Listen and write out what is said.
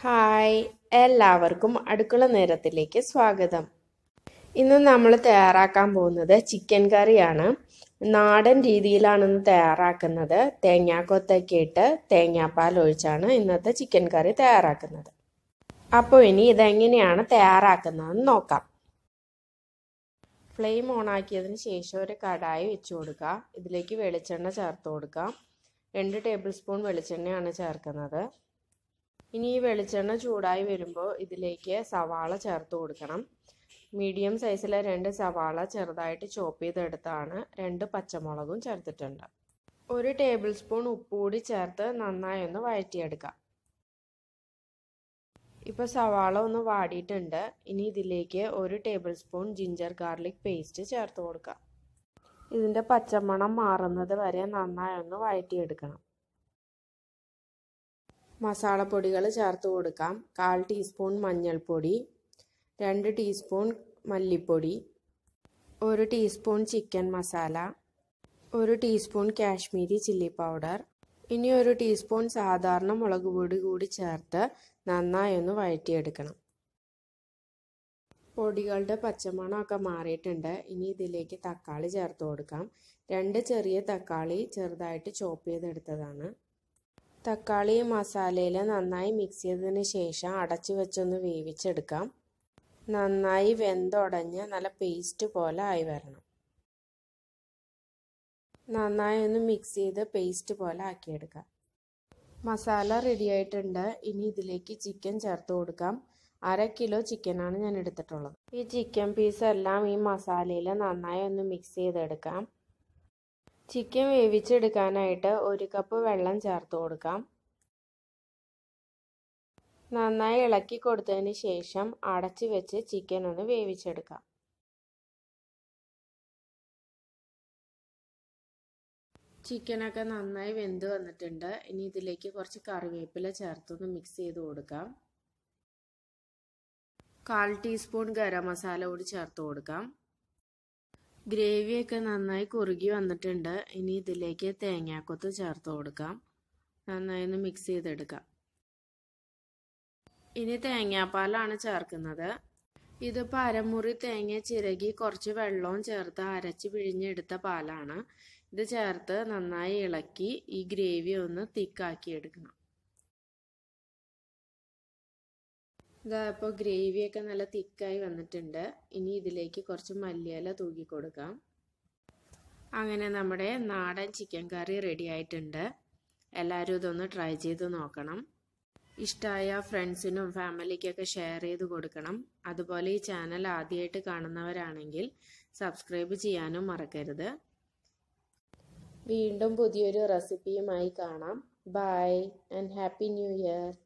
hi എല്ലാവർക്കും അടുക്കള നേരത്തിലേക്ക് സ്വാഗതം ഇന്ന് നമ്മൾ തയ്യാറാക്കാൻ പോകുന്നത് ചിക്കൻ കറിയാണ് നാടൻ രീതിയിലാണ് ഇന്ന് തയ്യാറാക്കുന്നത് തേങ്ങാക്കൊത്തൊക്കെ ഇട്ട് തേങ്ങാപ്പാൽ ഒഴിച്ചാണ് ഇന്നത്തെ ചിക്കൻ കറി തയ്യാറാക്കുന്നത് അപ്പോൾ ഇനി ഇതെങ്ങനെയാണ് തയ്യാറാക്കുന്നതെന്ന് നോക്കാം ഫ്ലെയിം ഓൺ ആക്കിയതിന് ശേഷം ഒരു കടായി വെച്ച് കൊടുക്കുക ഇതിലേക്ക് വെളിച്ചെണ്ണ ചേർത്ത് കൊടുക്കാം രണ്ട് ടേബിൾ സ്പൂൺ വെളിച്ചെണ്ണയാണ് ചേർക്കുന്നത് ഇനി ഈ വെളിച്ചെണ്ണ ചൂടായി വരുമ്പോൾ ഇതിലേക്ക് സവാള ചേർത്ത് കൊടുക്കണം മീഡിയം സൈസിലെ രണ്ട് സവാള ചെറുതായിട്ട് ചോപ്പ് ചെയ്തെടുത്താണ് രണ്ട് പച്ചമുളകും ചേർത്തിട്ടുണ്ട് ഒരു ടേബിൾ സ്പൂൺ ഉപ്പ് കൂടി ചേർത്ത് നന്നായി ഒന്ന് വഴറ്റിയെടുക്കാം ഇപ്പോൾ സവാള ഒന്ന് വാടിയിട്ടുണ്ട് ഇനി ഇതിലേക്ക് ഒരു tablespoon ginger garlic paste ചേർത്ത് കൊടുക്കാം ഇതിൻ്റെ പച്ചമണം മാറുന്നത് വരെ നന്നായി ഒന്ന് വഴറ്റിയെടുക്കണം മസാലപ്പൊടികൾ ചേർത്ത് കൊടുക്കാം കാൽ ടീസ്പൂൺ മഞ്ഞൾപ്പൊടി രണ്ട് ടീസ്പൂൺ മല്ലിപ്പൊടി ഒരു ടീസ്പൂൺ ചിക്കൻ മസാല ഒരു ടീസ്പൂൺ കാശ്മീരി ചില്ലി പൗഡർ ഇനി ഒരു ടീസ്പൂൺ സാധാരണ മുളക് പൊടി കൂടി ചേർത്ത് നന്നായി ഒന്ന് വഴറ്റിയെടുക്കണം പൊടികളുടെ പച്ചമണമൊക്കെ മാറിയിട്ടുണ്ട് ഇനി ഇതിലേക്ക് തക്കാളി ചേർത്ത് കൊടുക്കാം രണ്ട് ചെറിയ തക്കാളി ചെറുതായിട്ട് ചോപ്പ് ചെയ്തെടുത്തതാണ് തക്കാളി മസാലയിൽ നന്നായി മിക്സ് ചെയ്തതിന് ശേഷം അടച്ചു വെച്ചൊന്ന് വേവിച്ചെടുക്കാം നന്നായി വെന്തുടഞ്ഞ് നല്ല പേസ്റ്റ് പോലെ ആയി വരണം നന്നായി ഒന്ന് മിക്സ് ചെയ്ത് പേസ്റ്റ് പോലെ ആക്കിയെടുക്കാം മസാല റെഡി ആയിട്ടുണ്ട് ഇനി ഇതിലേക്ക് ചിക്കൻ ചേർത്ത് കൊടുക്കാം അര കിലോ ചിക്കനാണ് ഞാൻ എടുത്തിട്ടുള്ളത് ഈ ചിക്കൻ പീസ് എല്ലാം ഈ മസാലയിൽ നന്നായി ഒന്ന് മിക്സ് ചെയ്തെടുക്കാം ചിക്കൻ വേവിച്ചെടുക്കാനായിട്ട് ഒരു കപ്പ് വെള്ളം ചേർത്ത് കൊടുക്കാം നന്നായി ഇളക്കി കൊടുത്തതിന് ശേഷം അടച്ചു വെച്ച് ചിക്കൻ ഒന്ന് വേവിച്ചെടുക്കാം ചിക്കനൊക്കെ നന്നായി വെന്ത് വന്നിട്ടുണ്ട് ഇനി ഇതിലേക്ക് കുറച്ച് കറിവേപ്പില ചേർത്തൊന്ന് മിക്സ് ചെയ്ത് കൊടുക്കാം കാൽ ടീസ്പൂൺ ഗരം മസാല കൂടി ചേർത്ത് കൊടുക്കാം ഗ്രേവിയൊക്കെ നന്നായി കുറുകി വന്നിട്ടുണ്ട് ഇനി ഇതിലേക്ക് തേങ്ങാക്കൊത്ത് ചേർത്ത് കൊടുക്കാം നന്നായി ഒന്ന് മിക്സ് ചെയ്തെടുക്കാം ഇനി തേങ്ങാപ്പാലാണ് ചേർക്കുന്നത് ഇതിപ്പോൾ അരമുറി തേങ്ങ ചിരകി കുറച്ച് വെള്ളവും ചേർത്ത് അരച്ച് പിഴിഞ്ഞെടുത്ത പാലാണ് ഇത് ചേർത്ത് നന്നായി ഇളക്കി ഈ ഗ്രേവി ഒന്ന് തിക്കാക്കി എടുക്കണം ഇതാ ഇപ്പോൾ ഗ്രേവിയൊക്കെ നല്ല തിക്കായി വന്നിട്ടുണ്ട് ഇനി ഇതിലേക്ക് കുറച്ച് മല്ലിയില തൂക്കി കൊടുക്കാം അങ്ങനെ നമ്മുടെ നാടൻ ചിക്കൻ കറി റെഡി ആയിട്ടുണ്ട് എല്ലാവരും ഇതൊന്ന് ട്രൈ ചെയ്ത് നോക്കണം ഇഷ്ടമായ ഫ്രണ്ട്സിനും ഫാമിലിക്കൊക്കെ ഷെയർ ചെയ്ത് കൊടുക്കണം അതുപോലെ ഈ ചാനൽ ആദ്യമായിട്ട് കാണുന്നവരാണെങ്കിൽ സബ്സ്ക്രൈബ് ചെയ്യാനും മറക്കരുത് വീണ്ടും പുതിയൊരു റെസിപ്പിയുമായി കാണാം bye and happy new year